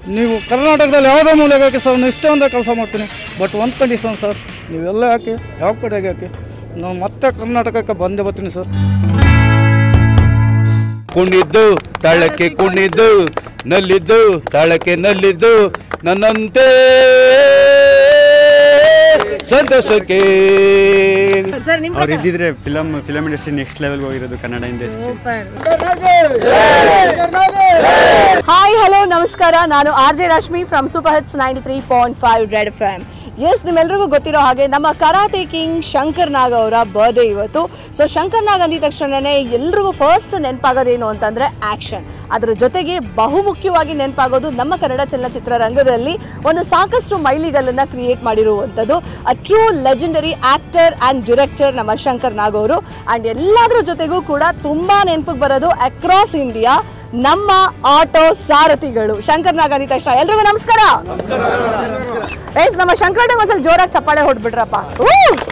ನೀವು ಕರ್ನಾಟಕದಲ್ಲಿ ಯಾವುದೇ ಮೂಲೆಗೆ ಹಾಕಿ ಸರ್ ನಿಷ್ಠೆಯಿಂದ ಕೆಲಸ ಮಾಡ್ತೀನಿ ಬಟ್ ಒಂದು ಕಂಡೀಷನ್ ಸರ್ ನೀವೆಲ್ಲ ಹಾಕಿ ಯಾವ ಕಡೆಗೆ ಹಾಕಿ ನಾನು ಮತ್ತೆ ಕರ್ನಾಟಕಕ್ಕೆ ಬಂದೇ ಬರ್ತೀನಿ ಸರ್ ಕುಣಿದ್ದು ತಾಳಕ್ಕೆ ಕುಣಿದ್ದು ನಲ್ಲಿದ್ದು ತಾಳಕ್ಕೆ ನಲ್ಲಿದ್ದು ನನ್ನಂತೆ ಸಂತೋಷಕ್ಕೆ ಸರ್ ನಿಮ್ ಅವ್ರು ಇದ್ದಿದ್ರೆ ಫಿಲಮ್ ಫಿಲಮ್ ಇಂಡಸ್ಟ್ರಿ ನೆಕ್ಸ್ಟ್ ಲೆವೆಲ್ಗೆ ಹೋಗಿರೋದು ಕನ್ನಡ ಇಂಡಸ್ಟ್ರಿ ಹಾಯ್ ಹಲೋ ನಮಸ್ಕಾರ ನಾನು R J Rashmi from Super hits ninety three point five red F M S ನಿಮ್ಮೆಲ್ರಿಗೂ ಗೊತ್ತಿರೋ ಹಾಗೆ ನಮ್ಮ ಕರಾಟೆ ಕಿಂಗ್ ಶಂಕರ್ ನಾಗ್ ಅವರ ಬರ್ಡೇ ಇವತ್ತು ಸೊ ಶಂಕರ್ ನಾಗ್ ಅಂದಿದ ತಕ್ಷಣನೇ ಎಲ್ರಿಗೂ ಫಸ್ಟ್ ನೆನಪಾಗೋದೇನು ಅಂತಂದ್ರೆ ಆಕ್ಷನ್ ಅದರ ಜೊತೆಗೆ ಬಹುಮುಖ್ಯವಾಗಿ ನೆನಪಾಗೋದು ನಮ್ಮ ಕನ್ನಡ ಚಲನಚಿತ್ರ ರಂಗದಲ್ಲಿ ಒಂದು ಸಾಕಷ್ಟು ಮೈಲಿಗಲ್ಲನ್ನ ಕ್ರಿಯೇಟ್ ಮಾಡಿರುವಂಥದ್ದು a true legendary actor and director ನಮ್ಮ ಶಂಕರ್ ನಾಗ್ ಅವರು ಆ್ಯಂಡ್ ಎಲ್ಲದರ ಜೊತೆಗೂ ಕೂಡ ತುಂಬಾ ನೆನಪಿಗೆ ಬರೋದು ಅಕ್ರಾಸ್ ಇಂಡಿಯಾ ನಮ್ಮ ಆಟೋ ಸಾರಥಿಗಳು ಶಂಕರ್ ನಾಗ್ ಅಂದಿದ ತಕ್ಷಣ ಎಲ್ರಿಗೂ ನಮಸ್ಕಾರ ಎಸ್ ನಮ್ಮ ಶಂಕರಣ್ಣ ಒಂದ್ಸಲ ಜೋರಾಗಿ ಚಪ್ಪಾಳೆ ಹೊಡ್ಬಿಟ್ರಪ್ಪ ಊ!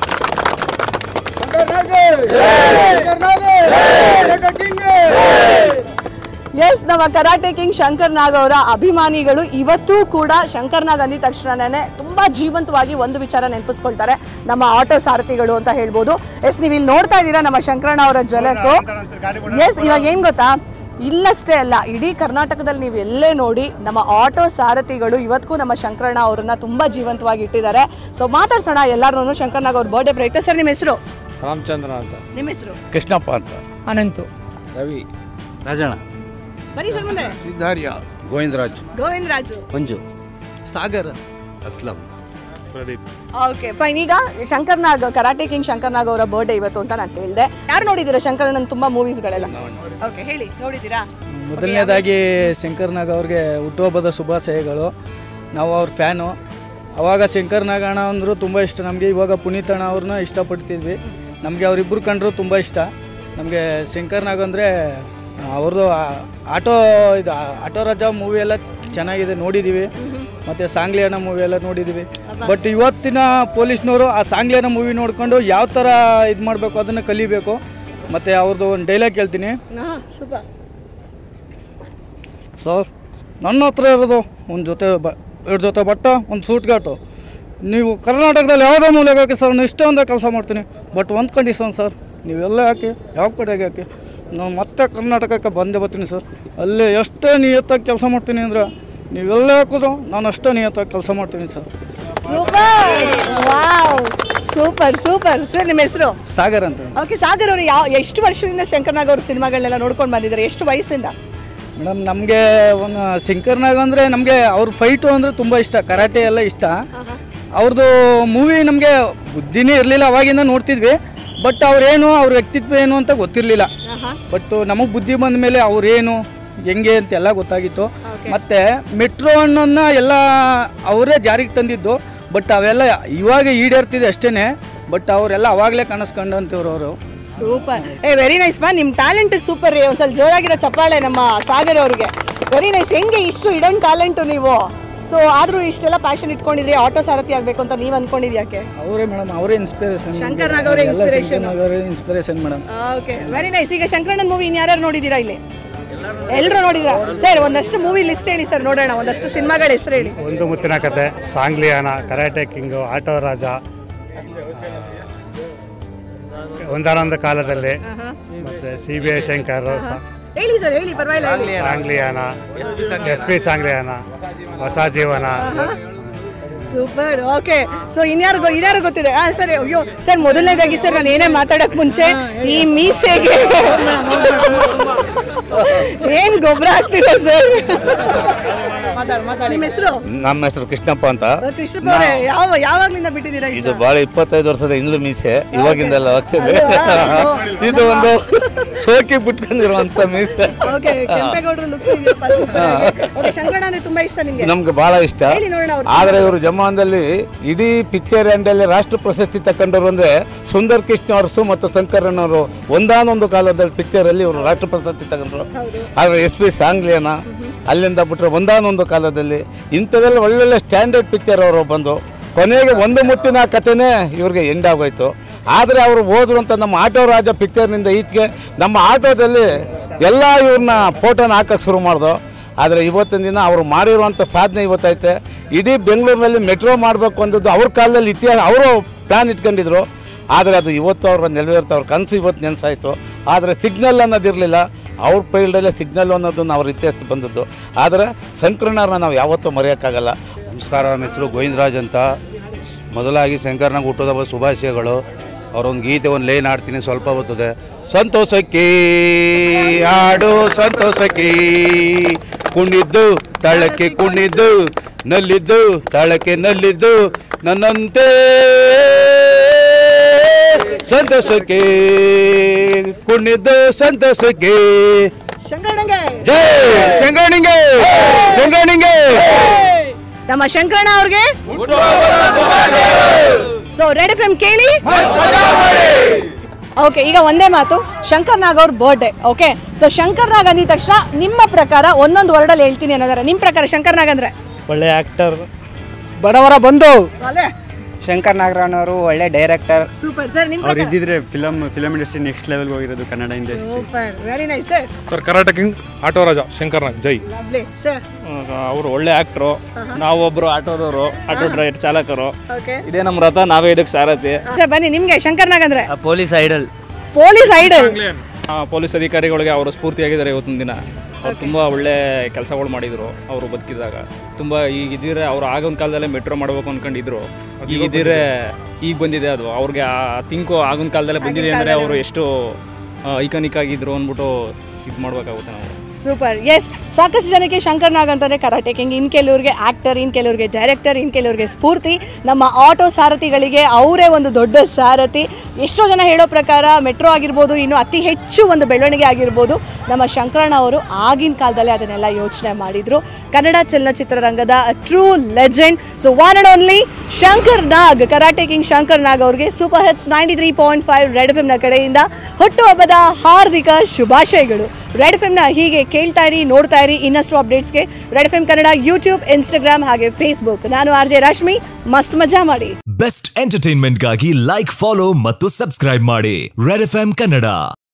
ಎಸ್ ನಮ್ಮ ಕರಾಟೆ ಕಿಂಗ್ ಶಂಕರ್ ನಾಗ್ ಅವರ ಅಭಿಮಾನಿಗಳು ಇವತ್ತೂ ಕೂಡ ಶಂಕರ್ ನಾಗ್ ಅಂದಿದ ತಕ್ಷಣನೇ ತುಂಬಾ ಜೀವಂತವಾಗಿ ಒಂದು ವಿಚಾರ ನೆನಪಿಸ್ಕೊಳ್ತಾರೆ ನಮ್ಮ ಆಟೋ ಸಾರಥಿಗಳು ಅಂತ ಹೇಳ್ಬೋದು ಎಸ್ ನೀವು ಇಲ್ಲಿ ನೋಡ್ತಾ ಇದ್ದೀರಾ ನಮ್ಮ ಶಂಕರಣ್ಣ ಅವರ ಜ್ವಲಕ್ಕು ಎಸ್ ಇವಾಗ ಏನ್ ಗೊತ್ತಾ ಇಲ್ಲಷ್ಟೇ ಅಲ್ಲ ಇಡೀ ಕರ್ನಾಟಕದಲ್ಲಿ ನೀವು ಎಲ್ಲೇ ನೋಡಿ ನಮ್ಮ ಆಟೋ ಸಾರಥಿಗಳು ಇವತ್ತಿಗೂ ನಮ್ಮ ಶಂಕರಣ್ಣ ಅವರನ್ನ ತುಂಬಾ ಜೀವಂತವಾಗಿ ಇಟ್ಟಿದ್ದಾರೆ ಸೊ ಮಾತಾಡ್ಸೋಣ ಎಲ್ಲರೂ ಶಂಕರ್ನಾಗ್ ಅವ್ರ ಬರ್ಡೇ ಪ್ರಯುಕ್ತ ಸರ್ ನಿಮ್ಮ ಹೆಸರು ರಾಮಚಂದ್ರ ಅಂತ ನಿಮ್ಮ ಹೆಸರು ಕೃಷ್ಣಪ್ಪ ಅಂತ ಅನಂತು ರವಿ ರಾಜಣ್ಣ ಬನ್ನಿ ಸರ್ ಮುಂದೆ ಸಿದ್ಧಾರ್ಯ ಗೋವಿಂದರಾಜ್ ಗೋವಿಂದ ರಾಜು ಮಂಜು ಸಾಗರ್ ಅಸ್ಲಂ ಓಕೆ ಫೈನ್ ಈಗ ಶಂಕರ್ ನಾಗ್ ಕರಾಟೆ ಕಿಂಗ್ ಶಂಕರ್ ನಾಗ್ ಅವರ ಬರ್ಡೇ ಇವತ್ತು ಅಂತ ನಾನು ಹೇಳಿದೆ ಯಾರು ನೋಡಿದ್ದೀರಾ ಶಂಕರಣ್ಣನ ತುಂಬಾ ಮೂವೀಸ್ಗಳೆಲ್ಲ ಓಕೆ ಹೇಳಿ ನೋಡಿದ್ದೀರಾ ಮೊದಲನೇದಾಗಿ ಶಂಕರ್ ನಾಗ್ ಅವ್ರಿಗೆ ಹುಟ್ಟುಹಬ್ಬದ ಶುಭಾಶಯಗಳು ನಾವು ಅವ್ರ ಫ್ಯಾನು ಅವಾಗ ಶಂಕರ್ ನಾಗ್ ಅಣ್ಣ ಅಂದರು ತುಂಬ ಇಷ್ಟ ನಮಗೆ ಇವಾಗ ಪುನೀತ್ ಅಣ್ಣ ಅವ್ರನ್ನ ಇಷ್ಟಪಡ್ತಿದ್ವಿ ನಮಗೆ ಅವರಿಬ್ಬರು ಕಂಡ್ರು ತುಂಬ ಇಷ್ಟ ನಮಗೆ ಶಂಕರ್ ನಾಗ್ ಅಂದರೆ ಅವ್ರದ್ದು ಆಟೋ ಇದು ಆಟೋ ರಾಜ ಮೂವಿ ಎಲ್ಲ ಚೆನ್ನಾಗಿದೆ ನೋಡಿದ್ದೀವಿ ಮತ್ತು ಸಾಂಗ್ಲಿಯನ ಮೂವಿ ಎಲ್ಲ ನೋಡಿದ್ದೀವಿ ಬಟ್ ಇವತ್ತಿನ ಪೊಲೀಸ್ನವರು ಆ ಸಾಂಗ್ಲಿಯನ ಮೂವಿ ನೋಡ್ಕೊಂಡು ಯಾವ ಥರ ಇದು ಮಾಡಬೇಕು ಅದನ್ನು ಕಲಿಬೇಕು ಮತ್ತು ಅವ್ರದ್ದು ಒಂದು ಡೈಲಾಗ್ ಕೇಳ್ತೀನಿ ಸೂಪರ್ ಸರ್ ನನ್ನ ಹತ್ರ ಇರೋದು ಒಂದು ಜೊತೆ ಬ ಎರಡು ಜೊತೆ ಬಟ್ಟ ಒಂದು ಸೂಟ್ ಗಾಟು ನೀವು ಕರ್ನಾಟಕದಲ್ಲಿ ಯಾವುದೇ ಮೂಲೆಗೆ ಹಾಕಿ ಸರ್ ನಿಷ್ಠೆಯಿಂದ ಕೆಲಸ ಮಾಡ್ತೀನಿ ಬಟ್ ಒಂದು ಕಂಡೀಷನ್ ಸರ್ ನೀವೆಲ್ಲ ಹಾಕಿ ಯಾವ ಕಡೆಗೆ ಹಾಕಿ ನಾನು ಮತ್ತೆ ಕರ್ನಾಟಕಕ್ಕೆ ಬಂದೇ ಬರ್ತೀನಿ ಸರ್ ಅಲ್ಲಿ ಎಷ್ಟೇ ನಿಯತ್ತಾಗಿ ಕೆಲಸ ಮಾಡ್ತೀನಿ ಅಂದ್ರೆ ನೀವೆಲ್ಲ ಹಾಕೋದು ನಾನು ಅಷ್ಟೇ ನಿಯತ್ತಾಗಿ ಕೆಲಸ ಮಾಡ್ತೀನಿ sir super wow super super sir ನಿಮ್ಮ ಹೆಸರು ಸಾಗರ್ ಅಂತ ಓಕೆ ಸಾಗರ್ ಅವರು ಯಾವ ಎಷ್ಟು ವರ್ಷದಿಂದ ಶಂಕರ್ ನಾಗ್ ಅವ್ರ ಸಿನಿಮಾಗಳನ್ನೆಲ್ಲ ನೋಡ್ಕೊಂಡು ಬಂದಿದ್ದಾರೆ ಎಷ್ಟು ವಯಸ್ಸಿಂದ ಮೇಡಮ್ ನಮಗೆ ಒಂದು ಶಂಕರ್ನಾಗ್ ಅಂದರೆ ನಮಗೆ ಅವ್ರ ಫೈಟು ಅಂದರೆ ತುಂಬ ಇಷ್ಟ ಕರಾಟೆ ಎಲ್ಲ ಇಷ್ಟ ಅವ್ರದ್ದು ಮೂವಿ ನಮಗೆ ಬುದ್ಧಿನೇ ಇರಲಿಲ್ಲ ಅವಾಗಿಂದ ನೋಡ್ತಿದ್ವಿ ಬಟ್ ಅವ್ರೇನು ಅವ್ರ ವ್ಯಕ್ತಿತ್ವ ಏನು ಅಂತ ಗೊತ್ತಿರಲಿಲ್ಲ ಬಟ್ ನಮಗೆ ಬುದ್ಧಿ ಬಂದ ಮೇಲೆ ಅವ್ರೇನು ಹೆಂಗೆ ಅಂತೆಲ್ಲ ಗೊತ್ತಾಗಿತ್ತು ಮತ್ತು ಮೆಟ್ರೋ ಹಣ್ಣನ್ನು ಎಲ್ಲ ಅವರೇ ಜಾರಿಗೆ ತಂದಿದ್ದು ಬಟ್ ಅವೆಲ್ಲ ಇವಾಗ ಈಡೇರ್ತಿದೆ ಅಷ್ಟೇ ಬಟ್ ಅವರೆಲ್ಲ ಅವಾಗಲೇ ಕಾಣಿಸ್ಕೊಂಡಂತಿವ್ರು ಅವರು ಸೂಪರ್ ಏ ವೆರಿ ನೈಸ್ ಮಾ ನಿಮ್ಮ ಟ್ಯಾಲೆಂಟ್ ಸೂಪರ್ ರೀ ಒಂದ್ಸಲ ಜೋರಾಗಿರೋ ಚಪ್ಪಾಳೆ ನಮ್ಮ ಸಾಗರ್ ಅವ್ರಿಗೆ ವೆರಿ ನೈಸ್ ಹೆಂಗೆ ಇಷ್ಟು ಇಡನ್ ಟ್ಯಾಲೆಂಟು ನೀವು ಸೊ ಆದರೂ ಇಷ್ಟೆಲ್ಲ ಪ್ಯಾಷನ್ ಇಟ್ಕೊಂಡಿದ್ರಿ ಆಟೋ ಸಾರಥಿ ಆಗಬೇಕು ಅಂತ ನೀವು ಅನ್ಕೊಂಡಿದ್ದು ಯಾಕೆ ಅವರೇ ಮೇಡಮ್ ಅವರೇ ಇನ್ಸ್ಪಿರೇಷನ್ ಶಂಕರ್ ನಾಗ್ ಅವರೇ ಎಲ್ಲ inspiration. ಶಂಕರ್ ನಾಗ್ ಅವರೇ inspiration madam okay very nice ಈಗ ಶಂಕರಣ್ಣನ ಮೂವಿ ಇನ್ಯಾರ್ಯಾರು ನೋಡಿದ್ದೀರಾ ಇಲ್ಲಿ ಎಲ್ಲರೂ ನೋಡಿದ್ರಾ ಸರ್ ಒಂದಷ್ಟು ಮೂವಿ ಲಿಸ್ಟ್ ಹೇಳಿ ಸರ್ ನೋಡೋಣ ಒಂದಷ್ಟು ಸಿನಿಮಾಗಳ ಹೆಸರು ಹೇಳಿ Ondu Muttina Kathe Sangliyana karate king auto Raja Ondanondu Kaladalli ಮತ್ತೆ ಸಿ ಬಿ ಐ ಶಂಕರ್ ಸ- ಹೇಳಿ ಸರ್ ಹೇಳಿ ಪರವಾಗಿಲ್ಲ ಹೇಳಿ ಸಾಂಗ್ಲಿಯಾನ ಎಸ್ ಪಿ ಸಾಂಗ್ಲಿಯಾನ ಹೊಸ ಜೀವನ ಸೂಪರ್ ಓಕೆ ಸೊ ಇನ್ಯಾರು ಗೊ- ಇನ್ಯಾರು ಗೊತ್ತಿದೆ ಹಾಂ ಸರ್ ಅಯ್ಯೋ ಸರ್ ಮೊದಲನೇದಾಗಿ ಸರ್ ನಾನು ಏನೇ ಮಾತಾಡಕ್ ಮುಂಚೆ ಈ ಮೀಸೆಗೆ ಏನ್ ಗೊಬ್ಬರ ಹಾಕ್ತೀರಾ ಸರ್ ನಿಮ್ಮ ಹೆಸರು ನಮ್ಮ ಹೆಸರು ಕೃಷ್ಣಪ್ಪ ಅಂತ ಕೃಷ್ಣಪ್ಪ ಅವರೇ ಯಾವ ಯಾವಾಗ್ಲಿಂದ ಬಿಟ್ಟಿದ್ದೀರಾ ಇದು ಇದನ್ನ? ಬಹಳ ಇಪ್ಪತ್ತೈದು ವರ್ಷದ ಹಿಂದ್ಲು ಮೀಸೆ ಇವಾಗಿಂದೆಲ್ಲ ಲಕ್ಷದೆ ಅದು, ಆ, ಇದು ಒಂದು ಸೋಕಿ ಬಿಟ್ಕೊಂಡಿರುವಂತ ಮೀಸೆ ಓಕೆ ಕೆಂಪೇಗೌಡರು ಲುಕ್ ಓಕೆ ಶಂಕರಣ್ಣ ಅಂದ್ರೆ ತುಂಬಾ ಇಷ್ಟ ನಿಮ್ಗೆ ನಮ್ಗೆ ಬಹಳ ಇಷ್ಟ ಹೇಳಿ ನೋಡೋಣ ಅವ್ರ ಆದ್ರೆ ಇವರು ಜಮಾನದಲ್ಲಿ ಇಡೀ ಪಿಕ್ಚರ್ ಎಂಡಲ್ಲಿ ರಾಷ್ಟ್ರ ಪ್ರಶಸ್ತಿ ತಕೊಂಡವರು ಅಂದ್ರೆ ಸುಂದರ್ ಕೃಷ್ಣ ಅರಸು ಮತ್ತು ಶಂಕರಣ್ಣವರು ಒಂದಾನೊಂದು ಕಾಲದಲ್ಲಿ ಪಿಕ್ಚರ್ ಅಲ್ಲಿ ಇವರು ರಾಷ್ಟ್ರ ಪ್ರಶಸ್ತಿ ತಗೊಂಡ್ರು ಆದ್ರೆ ಎಸ್ ಪಿ ಸಾಂಗ್ಲಿಯನ ಅಲ್ಲಿಂದ ಬಿಟ್ರೆ ಒಂದಾನೊಂದು ಕಾಲದಲ್ಲಿ ಇಂಥವೆಲ್ಲ ಒಳ್ಳೊಳ್ಳೆ ಸ್ಟ್ಯಾಂಡರ್ಡ್ ಪಿಕ್ಚರ್ ಅವರು ಬಂದು ಕೊನೆಗೆ ಒಂದು ಮುತ್ತಿನ ಕಥೆನೇ ಇವ್ರಿಗೆ ಎಂಡ್ ಆಗೋಯ್ತು ಆದರೆ ಅವರು ಹೋದ್ರು ಅಂತ ನಮ್ಮ ಆಟೋ ರಾಜ ಪಿಕ್ಚರ್ನಿಂದ ಈಚೆಗೆ ನಮ್ಮ ಆಟೋದಲ್ಲಿ ಎಲ್ಲ ಇವ್ರನ್ನ ಫೋಟೋನ ಹಾಕಕ್ಕೆ ಶುರು ಮಾಡ್ದು ಆದರೆ ಇವತ್ತಿನ ದಿನ ಅವರು ಮಾಡಿರುವಂಥ ಸಾಧನೆ ಇವತ್ತೈತೆ ಇಡೀ ಬೆಂಗಳೂರಿನಲ್ಲಿ ಮೆಟ್ರೋ ಮಾಡಬೇಕು ಅಂದದ್ದು ಅವ್ರ ಕಾಲದಲ್ಲಿ ಇತಿಹಾಸ ಅವರು ಪ್ಲ್ಯಾನ್ ಇಟ್ಕೊಂಡಿದ್ರು ಆದರೆ ಅದು ಇವತ್ತು ಅವ್ರ ನೆರವೇರ್ತಾ ಅವ್ರ ಕನಸು ಇವತ್ತು ನೆನೆಸಾಯಿತು ಆದರೆ ಸಿಗ್ನಲ್ ಅನ್ನೋದಿರಲಿಲ್ಲ ಅವ್ರ ಫೀಲ್ಡಲ್ಲೇ ಸಿಗ್ನಲ್ ಅನ್ನೋದನ್ನು ಅವ್ರ ಇತಿಹಾಸ ಬಂದದ್ದು ಆದರೆ ಸಂಕೀರ್ಣರನ್ನ ನಾವು ಯಾವತ್ತೂ ಮರೆಯೋಕ್ಕಾಗಲ್ಲ ನಮಸ್ಕಾರ ನನ್ನ ಹೆಸರು ಗೋವಿಂದರಾಜ್ ಅಂತ ಮೊದಲಾಗಿ ಶಂಕರ್ನಾಗ ಹುಟ್ಟೋದಬ್ಬ ಶುಭಾಶಯಗಳು ಅವರೊಂದು ಗೀತೆ ಒಂದು ಲೈನ್ ಆಡ್ತೀನಿ ಸ್ವಲ್ಪ ಬರ್ತದೆ ಸಂತೋಷಕ್ಕೆ ಹಾಡು ಸಂತೋಷಕ್ಕೆ ಕುಣಿದ್ದು ತಳಕ್ಕೆ ಕುಣಿದ್ದು ನಲ್ಲಿದ್ದು ತಳಕ್ಕೆ ನಲ್ಲಿದ್ದು ನನ್ನಂತೆ ಸಂತೋಷಕ್ಕೆ ಕುಣಿದ್ದು ಸಂತೋಷಕ್ಕೆ ಶಂಕರಣ್ಣಂಗೆ ಜೈ ಶಂಕರಣಿಗೆ ಶಂಕರಣಿಗೆ ನಮ್ಮ ಶಂಕರಣ್ಣ ಅವ್ರಿಗೆ ಸೊ ರೆಡ್ ಎಫ್ ಎಂ ಕೇಳಿ ಓಕೆ ಈಗ ಒಂದೇ ಮಾತು ಶಂಕರ್ ನಾಗ್ ಅವ್ರ birthday okay so Shankar Nag ಅಂದಿದ ತಕ್ಷಣ ನಿಮ್ಮ ಪ್ರಕಾರ ಒಂದೊಂದು ವರ್ಡಲ್ಲಿ ಹೇಳ್ತೀನಿ ಅನ್ನೋದಾರೆ ನಿಮ್ಮ ಪ್ರಕಾರ ಶಂಕರ್ ನಾಗ್ ಅಂದ್ರೆ ಒಳ್ಳೆ ಆಕ್ಟರ್ ಬಡವರ ಬಂದು ಶಂಕರ್ ನಾಗರಾಣ್ ಅವರು ಒಳ್ಳೆ ಡೈರೆಕ್ಟರ್ ಸೂಪರ್ ಸರ್ ನಿಮ್ಮ ಅವ್ರು ಪ್ರಕಾರ ಇದ್ದಿದ್ರೆ ಫಿಲಮ್ ಫಿಲಮ್ ಇಂಡಸ್ಟ್ರಿ ನೆಕ್ಸ್ಟ್ ಲೆವೆಲ್ಗೆ ಹೋಗಿರೋದು Kannada industry super very nice sir sir Karnataka king auto Raja Shankarnag ಜೈ ಲವ್ಲಿ ಸರ್ ಅವರು ಒಳ್ಳೆ ಆಕ್ಟ್ರು ನಾವೊಬ್ರು ಆಟೋದವರು ಆಟೋ ಡ್ರೈವರ್ ಚಾಲಕರು ಓಕೆ ಇದೇ ನಮ್ಮ ರಥ ನಾವೇ ಇದಕ್ಕೆ ಸಾರಥಿ ಸರ್ ಬನ್ನಿ ನಿಮ್ಗೆ ಶಂಕರ್ ನಾಗ್ ಅಂದ್ರೆ police idol police idol police ಅಧಿಕಾರಿಗಳಿಗೆ ಅವರು ಸ್ಫೂರ್ತಿಯಾಗಿದ್ದಾರೆ ಇವತ್ತಿನ ದಿನ ಅವ್ರು ತುಂಬ ಒಳ್ಳೆ ಕೆಲಸಗಳು ಮಾಡಿದರು ಅವರು ಬದುಕಿದಾಗ ತುಂಬ ಈಗ ಇದ್ದಿದ್ರೆ ಅವ್ರು ಆಗೊಂದು ಕಾಲದಲ್ಲೇ ಮೆಟ್ರೋ ಮಾಡಬೇಕು ಅನ್ಕೊಂಡಿದ್ರು ಈಗ ಇದ್ದಿದ್ರೆ ಈಗ ಬಂದಿದೆ ಅದು ಅವ್ರಿಗೆ ಆ ತಿಂಕು ಆಗಿನ ಕಾಲದಲ್ಲೇ ಬಂದಿದೆ ಅಂದರೆ ಅವರು ಎಷ್ಟು ಐಕಾನಿಕ್ ಆಗಿದ್ರು ಅಂದ್ಬಿಟ್ಟು ಇದು ಮಾಡಬೇಕಾಗುತ್ತೆ ನಾವು ಸೂಪರ್ ಎಸ್ ಸಾಕಷ್ಟು ಜನಕ್ಕೆ ಶಂಕರ್ ನಾಗ್ ಅಂತಂದರೆ ಕರಾಟೆ ಕಿಂಗ್ ಇನ್ನು ಕೆಲವ್ರಿಗೆ ಆ್ಯಕ್ಟರ್ ಇನ್ನು ಕೆಲವ್ರಿಗೆ ಡೈರೆಕ್ಟರ್ ಇನ್ನು ಕೆಲವ್ರಿಗೆ ಸ್ಫೂರ್ತಿ ನಮ್ಮ ಆಟೋ ಸಾರಥಿಗಳಿಗೆ ಅವರೇ ಒಂದು ದೊಡ್ಡ ಸಾರಥಿ ಎಷ್ಟೋ ಜನ ಹೇಳೋ ಪ್ರಕಾರ ಮೆಟ್ರೋ ಆಗಿರ್ಬೋದು ಇನ್ನು ಅತಿ ಹೆಚ್ಚು ಒಂದು ಬೆಳವಣಿಗೆ ಆಗಿರ್ಬೋದು ನಮ್ಮ ಶಂಕರಣ್ಣ ಅವರು ಆಗಿನ ಕಾಲದಲ್ಲೇ ಅದನ್ನೆಲ್ಲ ಯೋಚನೆ ಮಾಡಿದರು ಕನ್ನಡ ಚಲನಚಿತ್ರರಂಗದ true legend so one and only Shankar Nag karate king Shankar Nag ಅವ್ರಿಗೆ super hits ninety three point five red F ಎಮ್ನ ಕಡೆಯಿಂದ ಹುಟ್ಟುಹಬ್ಬದ ಹಾರ್ದಿಕ ಶುಭಾಶಯಗಳು ರೆಡ್ ಎಫ್ ಎಮ್ನ ಹೀಗೆ ಕೇಳ್ತಾ ಇರಿ ನೋಡ್ತಾ ಇರಿ ಇನ್ನಷ್ಟು ಅಪ್ಡೇಟ್ಸ್ಗೆ red F M Kannada YouTube Instagram ಹಾಗೆ ಫೇಸ್ಬುಕ್ ನಾನು ಆರ್ ಜೆ ರಶ್ಮಿ ಮಸ್ತ್ ಮಜಾ ಮಾಡಿ ಬೆಸ್ಟ್ ಎಂಟರ್ಟೈನ್ಮೆಂಟ್ಗಾಗಿ ಲೈಕ್ ಫಾಲೋ ಮತ್ತು ಸಬ್ಸ್ಕ್ರೈಬ್ ಮಾಡಿ ರೆಡ್ ಎಫ್ ಕನ್ನಡ